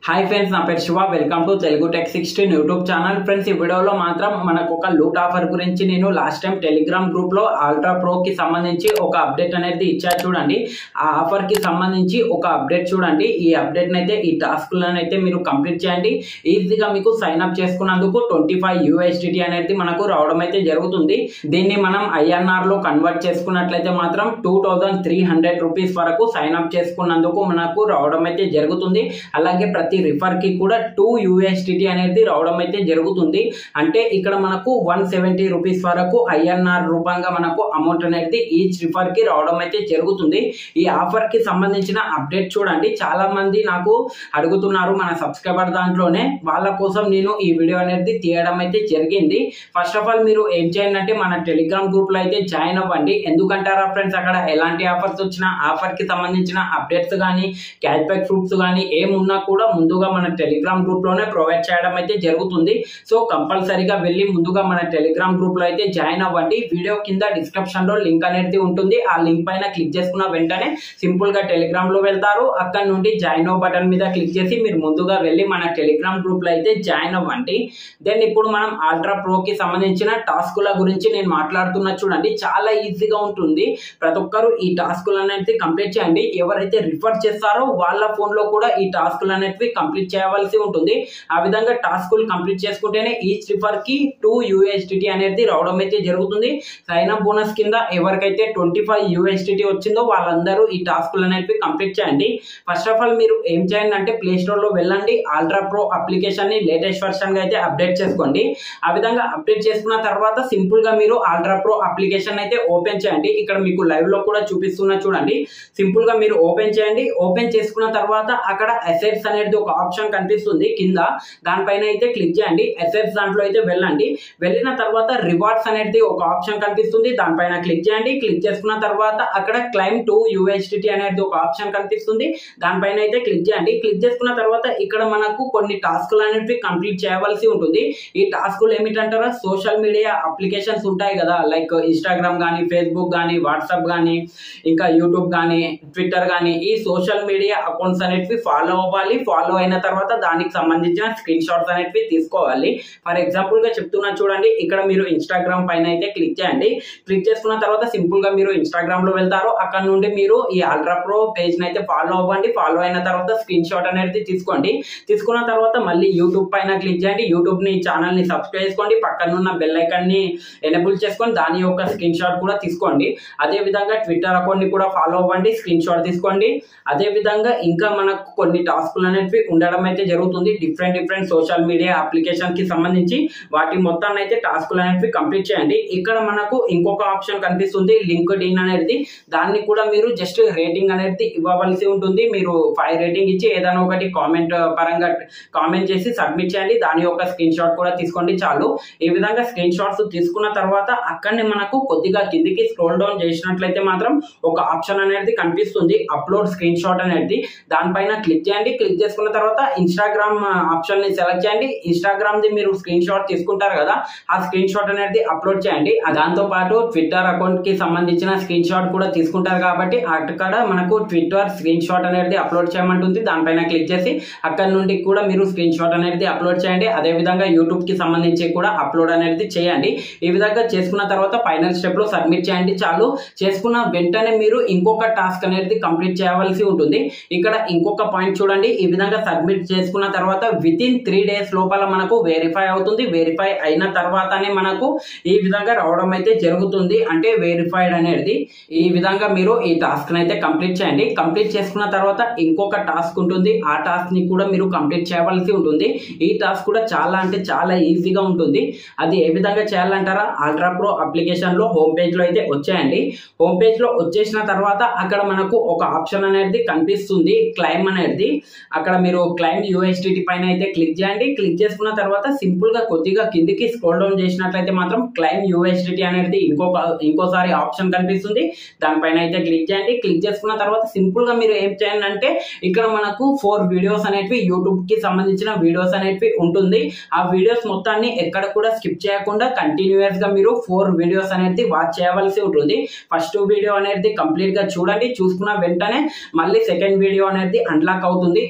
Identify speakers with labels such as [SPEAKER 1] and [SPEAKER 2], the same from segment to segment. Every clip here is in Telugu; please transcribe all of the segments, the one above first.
[SPEAKER 1] హాయ్ ఫ్రెండ్స్ నా పేరు Shiva welcome to Telugu tech sixteen YouTube channel friends ఈ వీడియోలో మాత్రం మనకు ఒక లూట్ ఆఫర్ గురించి నేను లాస్ట్ టైం టెలిగ్రామ్ గ్రూప్ లో అల్ట్రా ప్రో కి సంబంధించి ఒక అప్డేట్ అనేది ఇచ్చారు చూడండి ఆ ఆఫర్ కి సంబంధించి ఒక అప్డేట్ చూడండి ఈ అప్డేట్ అయితే ఈ టాస్క్ అయితే మీరు కంప్లీట్ చేయండి ఈజీగా మీకు సైన్ అప్ చేసుకున్నందుకు ట్వంటీ ఫైవ్ యూఎస్డిటీ అనేది మనకు రావడం అయితే జరుగుతుంది దీన్ని మనం ఐఎన్ఆర్ లో కన్వర్ట్ చేసుకున్నట్లయితే మాత్రం two thousand three hundred rupees వరకు సైన్ అప్ చేసుకున్నందుకు మనకు రావడం అయితే జరుగుతుంది అలాగే ప్రతి రిఫర్ కి కూడా టూ యూఎస్డిటీ అనేది రావడం అయితే జరుగుతుంది అంటే ఇక్కడ మనకు వన్ సెవెంటీ రూపీస్ వరకు ఐఎన్ఆర్ రూపంగా మనకు అమౌంట్ అనేది ఈచ్ రిఫర్ కి రావడం అయితే జరుగుతుంది ఈ ఆఫర్ కి సంబంధించిన అప్డేట్ చూడండి చాలా మంది నాకు అడుగుతున్నారు మన సబ్స్క్రైబర్ దాంట్లోనే వాళ్ళ కోసం నేను ఈ వీడియో అనేది తీయడం అయితే జరిగింది ఫస్ట్ ఆఫ్ ఆల్ మీరు ఏం చేయండి అంటే మన టెలిగ్రామ్ గ్రూప్ లో అయితే జాయిన్ అవ్వండి ఎందుకంటారా ఫ్రెండ్స్ అక్కడ ఎలాంటి ఆఫర్స్ వచ్చినా ఆఫర్ కి సంబంధించిన అప్డేట్స్ కానీ క్యాష్ బ్యాక్ ఫ్రూట్స్ కానీ ఏమున్నా కూడా ముందుగా మన టెలిగ్రామ్ గ్రూప్ లోనే ప్రొవైడ్ చేయడం అయితే జరుగుతుంది సో కంపల్సరీగా వెళ్ళి ముందుగా మన టెలిగ్రామ్ గ్రూప్ లో అయితే జాయిన్ అవ్వండి వీడియో కింద డిస్క్రిప్షన్ లో లింక్ అనేది ఉంటుంది ఆ లింక్ పైన క్లిక్ చేసుకున్న వెంటనే సింపుల్ గా టెలిగ్రామ్ లో వెళ్తారు అక్కడ నుండి జాయిన్ అవ్ బటన్ మీద క్లిక్ చేసి మీరు ముందుగా వెళ్ళి మన టెలిగ్రామ్ గ్రూప్ లో అయితే జాయిన్ అవ్వండి దెన్ ఇప్పుడు మనం అల్ట్రా ప్రో కి సంబంధించిన టాస్కుల గురించి నేను మాట్లాడుతున్నా చూడండి చాలా ఈజీగా ఉంటుంది ప్రతి ఒక్కరు ఈ టాస్కులు అనేది కంప్లీట్ చేయండి ఎవరైతే రిఫర్ చేస్తారో వాళ్ళ ఫోన్ లో కూడా ఈ టాస్కులు అనేవి కంప్లీట్ చేయవలసి ఉంటుంది ఆ విధంగా టాస్కులు కంప్లీట్ చేసుకుంటేనే ఈచ్ రిఫర్ కి టూ యూఎస్డిటీ అనేది రావడం అయితే జరుగుతుంది సైన్ అప్ బోనస్ కింద ఎవరికైతే ట్వంటీ ఫైవ్ యూఎస్డిటీ వచ్చిందో వాళ్ళందరూ ఈ టాస్కులు అనేవి కంప్లీట్ చేయండి ఫస్ట్ ఆఫ్ ఆల్ మీరు ఏం చేయండి అంటే ప్లే స్టోర్ లో వెళ్ళండి అల్ట్రా ప్రో అప్లికేషన్ ని లేటెస్ట్ వర్షన్ గా అయితే అప్డేట్ చేసుకోండి ఆ విధంగా అప్డేట్ చేసుకున్న తర్వాత సింపుల్ గా మీరు అల్ట్రా ప్రో అప్లికేషన్ అయితే ఓపెన్ చేయండి ఇక్కడ మీకు లైవ్ లో కూడా చూపిస్తున్నా చూడండి సింపుల్ గా మీరు ఓపెన్ చేయండి ఓపెన్ చేసుకున్న తర్వాత అక్కడ అసెట్స్ అనేది ఒక ఆప్షన్ కనిపిస్తుంది కింద దానిపైన అయితే క్లిక్ చేయండి అసెట్స్ దాంట్లో అయితే వెళ్ళండి వెళ్ళిన తర్వాత రివార్డ్స్ అనేది ఒక ఆప్షన్ కనిపిస్తుంది దానిపైన క్లిక్ చేయండి క్లిక్ చేసుకున్న తర్వాత అక్కడ క్లైమ్ టు యూఎస్డిటీ అనేది ఒక ఆప్షన్ కనిపిస్తుంది దానిపైన అయితే క్లిక్ చేయండి క్లిక్ చేసుకున్న తర్వాత ఇక్కడ మనకు కొన్ని టాస్కులు అనేవి కంప్లీట్ చేయవలసి ఉంటుంది ఈ టాస్కులు ఏమిటంటారా సోషల్ మీడియా అప్లికేషన్స్ ఉంటాయి కదా లైక్ ఇన్స్టాగ్రామ్ కానీ ఫేస్బుక్ కానీ వాట్సాప్ కానీ ఇంకా యూట్యూబ్ కానీ ట్విట్టర్ కానీ ఈ సోషల్ మీడియా అకౌంట్స్ అనేటివి ఫాలో అవ్వాలి ఫాలో అయిన తర్వాత దానికి సంబంధించిన స్క్రీన్ షాట్స్ అనేటివి తీసుకోవాలి ఫర్ ఎగ్జాంపుల్ గా చెప్తున్నా చూడండి ఇక్కడ మీరు ఇన్స్టాగ్రామ్ పైన అయితే క్లిక్ చేయండి క్లిక్ చేసుకున్న తర్వాత సింపుల్ గా మీరు ఇన్స్టాగ్రామ్ లో వెళ్తారు అక్కడ నుండి మీరు ఈ అల్ట్రా ప్రో పేజ్ అయితే ఫాలో అవ్వండి ఫాలో అయిన తర్వాత స్క్రీన్ షాట్ అనేది తీసుకోండి తీసుకున్న తర్వాత మళ్ళీ యూట్యూబ్ పైన క్లిక్ చేయండి యూట్యూబ్ ని ఛానల్ ని సబ్స్క్రైబ్ చేసుకోండి పక్కన ఉన్న బెల్ ఐకాన్ ని ఎనేబుల్ చేసుకొని దాని యొక్క స్క్రీన్ షాట్ కూడా తీసుకోండి అదే విధంగా ట్విట్టర్ అకౌంట్ ని కూడా ఫాలో అవ్వండి స్క్రీన్ షాట్ తీసుకోండి అదే విధంగా ఇంకా మనకు కొన్ని టాస్కులు అనేవి ఉండడం అయితే జరుగుతుంది different different social media application కి సంబంధించి వాటి మొత్తాన్ని అయితే టాస్కులు అనేవి కంప్లీట్ చేయండి ఇక్కడ మనకు ఇంకొక ఆప్షన్ కనిపిస్తుంది లింక్ ఇన్ అనేది దాన్ని కూడా మీరు జస్ట్ రేటింగ్ అనేది ఇవ్వవలసి ఉంటుంది మీరు ఫైవ్ రేటింగ్ ఇచ్చి ఏదైనా ఒకటి కామెంట్ పరంగా కామెంట్ చేసి సబ్మిట్ చేయండి దాని యొక్క స్క్రీన్ షాట్ కూడా తీసుకోండి చాలు ఈ విధంగా స్క్రీన్ షాట్స్ తీసుకున్న తర్వాత అక్కడనే మనకు కొద్దిగా కిందికి స్క్రోల్ డౌన్ చేసినట్లయితే మాత్రం ఒక ఆప్షన్ అనేది కనిపిస్తుంది అప్లోడ్ స్క్రీన్ షాట్ అనేది దానిపైన క్లిక్ చేయండి క్లిక్ చేసుకున్న తర్వాత ఇన్స్టాగ్రామ్ ఆప్షన్ ని సెలెక్ట్ చేయండి ఇన్స్టాగ్రామ్ ది మీరు స్క్రీన్ షాట్ తీసుకుంటారు కదా ఆ స్క్రీన్ షాట్ అనేది అప్లోడ్ చేయండి దాంతో పాటు ట్విట్టర్ అకౌంట్ కి సంబంధించిన స్క్రీన్ షాట్ కూడా తీసుకుంటారు కాబట్టి అక్కడ మనకు ట్విట్టర్ స్క్రీన్ షాట్ అనేది అప్లోడ్ చేయమంటుంది దానిపైన క్లిక్ చేసి అక్కడ నుండి కూడా మీరు స్క్రీన్ షాట్ అనేది అప్లోడ్ చేయండి అదే విధంగా యూట్యూబ్ కి సంబంధించి కూడా అప్లోడ్ అనేది చేయండి ఈ విధంగా చేసుకున్న తర్వాత ఫైనల్ స్టెప్ లో సబ్మిట్ చేయండి చాలు చేసుకున్న వెంటనే మీరు ఇంకొక టాస్క్ అనేది కంప్లీట్ చేయవలసి ఉంటుంది ఇక్కడ ఇంకొక పాయింట్ చూడండి ఈ విధంగా సబ్మిట్ చేసుకున్న తర్వాత విత్ ఇన్ త్రీ డేస్ లోపల మనకు వెరిఫై అవుతుంది వెరిఫై అయిన తర్వాతనే మనకు ఈ విధంగా రావడం అయితే జరుగుతుంది అంటే వెరిఫైడ్ అనేది ఈ విధంగా మీరు ఈ టాస్క్ అయితే కంప్లీట్ చేయండి కంప్లీట్ చేసుకున్న తర్వాత ఇంకొక టాస్క్ ఉంటుంది ఆ టాస్క్ ని కూడా మీరు కంప్లీట్ చేయవలసి ఉంటుంది ఈ టాస్క్ కూడా చాలా అంటే చాలా ఈజీగా ఉంటుంది అది ఏ విధంగా చేయాలంటారా అల్ట్రా ప్రో అప్లికేషన్ లో హోమ్ పేజ్ లో అయితే వచ్చాయండి హోమ్ పేజ్ లో వచ్చేసిన తర్వాత అక్కడ మనకు ఒక ఆప్షన్ అనేది కనిపిస్తుంది క్లైమ్ అనేది అక్కడ మీరు క్లైమ్ యూఎస్డిటి పైన అయితే క్లిక్ చేయండి క్లిక్ చేసుకున్న తర్వాత సింపుల్ గా కొద్దిగా కిందికి స్క్రోల్ డౌన్ చేసినట్లయితే మాత్రం క్లైమ్ యూఎస్డిటి అనేది ఇంకొక ఇంకోసారి ఆప్షన్ కనిపిస్తుంది దానిపైన అయితే క్లిక్ చేయండి క్లిక్ చేసుకున్న తర్వాత సింపుల్ గా మీరు ఏం చేయండి అంటే ఇక్కడ మనకు ఫోర్ వీడియోస్ అనేటివి యూట్యూబ్ కి సంబంధించిన వీడియోస్ అనేటివి ఉంటుంది ఆ వీడియోస్ మొత్తాన్ని ఎక్కడ కూడా స్కిప్ చేయకుండా కంటిన్యూస్ గా మీరు ఫోర్ వీడియోస్ అనేది వాచ్ చేయవలసి ఉంటుంది ఫస్ట్ వీడియో అనేది కంప్లీట్ గా చూడండి చూసుకున్న వెంటనే మళ్ళీ సెకండ్ వీడియో అనేది అన్లాక్ అవుతుంది ఈ విధంగా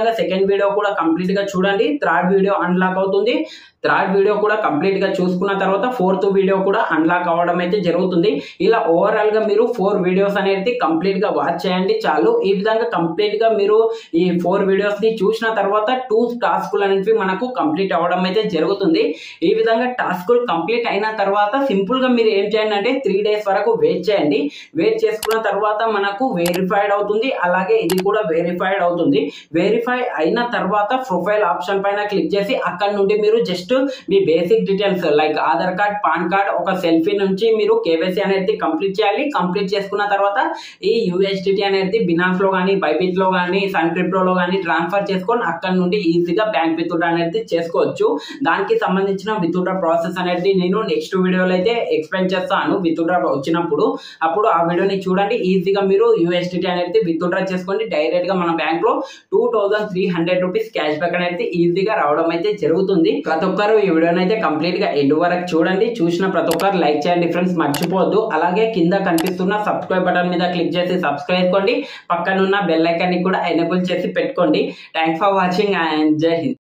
[SPEAKER 1] విధంగా సెకండ్ వీడియో కూడా కంప్లీట్ గా చూడండి థర్డ్ వీడియో అన్లాక్ అవుతుంది థర్డ్ వీడియో కూడా కంప్లీట్ గా చూసుకున్న తర్వాత ఫోర్త్ వీడియో కూడా అన్లాక్ అవ్వడం అయితే జరుగుతుంది ఇలా ఓవరాల్ గా మీరు ఫోర్ వీడియోస్ అనేది కంప్లీట్ గా వాచ్ చేయండి చాలు ఈ విధంగా కంప్లీట్ గా మీరు ఈ ఫోర్ వీడియోస్ ని చూసిన తర్వాత టూ టాస్కులు అనేవి మనకు కంప్లీట్ అవ్వడం అయితే జరుగుతుంది ఈ విధంగా టాస్కులు కంప్లీట్ అయిన తర్వాత సింపుల్ గా మీరు ఏం చేయండి అంటే త్రీ డేస్ వరకు వెయిట్ చేయండి వెయిట్ చేసుకున్న తర్వాత మనకు వెరిఫైడ్ అవుతుంది అలాగే ఇది కూడా వెరిఫైడ్ అవుతుంది వెరిఫై అయిన తర్వాత ప్రొఫైల్ ఆప్షన్ పైన క్లిక్ చేసి అక్కడ నుండి మీరు జస్ట్ మీ basic details like Aadhaar card PAN card ఒక సెల్ఫీ నుంచి మీరు కేవైసీ అనేది కంప్లీట్ చేయాలి కంప్లీట్ చేసుకున్న తర్వాత ఈ యూఎస్డిటీ అనేది బినాన్స్ లో కానీ బైబిట్ లో కానీ సన్ క్రిప్టో లో కానీ ట్రాన్స్ఫర్ చేసుకొని అక్కడ నుండి ఈజీగా బ్యాంక్ విత్డ్రా అనేది చేసుకోవచ్చు దానికి సంబంధించిన విత్డ్రా ప్రాసెస్ అనేది నేను నెక్స్ట్ వీడియోలో అయితే ఎక్స్ప్లెయిన్ చేస్తాను విత్డ్రా వచ్చినప్పుడు అప్పుడు ఆ వీడియోని చూడండి ఈజీగా మీరు యూఎస్డిటీ అనేది విత్డ్రా చేసుకోండి డైరెక్ట్ గా మన బ్యాంక్ లో two thousand three hundred rupees cashback అనేది ఈజీగా రావడం అయితే జరుగుతుంది ప్రతి ఒక్కరు ఈ వీడియోని అయితే కంప్లీట్ గా ఎండ్ వరకు చూడండి చూసిన ప్రతి ఒక్కరు లైక్ చేయండి ఫ్రెండ్స్ మర్చిపోవద్దు అలాగే కింద కనిపిస్తున్న సబ్స్క్రైబ్ బటన్ మీద క్లిక్ చేసి సబ్స్క్రైబ్ చేసుకోండి పక్కనున్న బెల్ ఐకాన్ ని కూడా ఎనేబుల్ చేసి పెట్టుకోండి థ్యాంక్స్ ఫర్ వాచింగ్ అండ్ జై హింద్